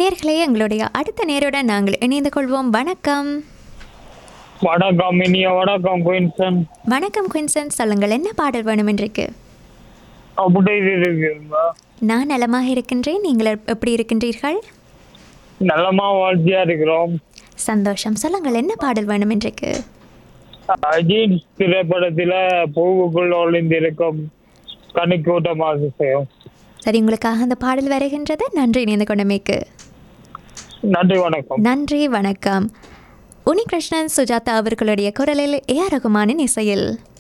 நேர்களே எங்களுடைய அடுத்த நேருடன் நாங்கள் இணைந்து கொள்வோம் வணக்கம் வணக்கம் இனிய வணக்கம் குயின்சன் வணக்கம் குயின்சன் சொல்லுங்கள் என்ன பாடல் வேணும் இன்றைக்கு அப்படி இருக்குங்களா நான் நலமாக இருக்கின்றேன் நீங்கள் எப்- எப்படி இருக்கின்றீர்கள் நல்லமா வாழ்த்தியா இருக்கிறோம் சந்தோஷம் சொல்லுங்கள் என்ன பாடல் வேணும் இன்றைக்கு அஜித் திரைப்படத்துல பூவுக்குள் ஒளிந்திருக்கும் கனிக்கூட்டமாக செய்யும் சரி உங்களுக்காக அந்த பாடல் வருகின்றது நன்றி இணைந்து கொண்டமைக்கு நன்றி வணக்கம் நன்றி வணக்கம் உனிகிருஷ்ணன் சுஜாதா அவர்களுடைய குரலில் ஏ ஆர் ரகுமானின் இசையில்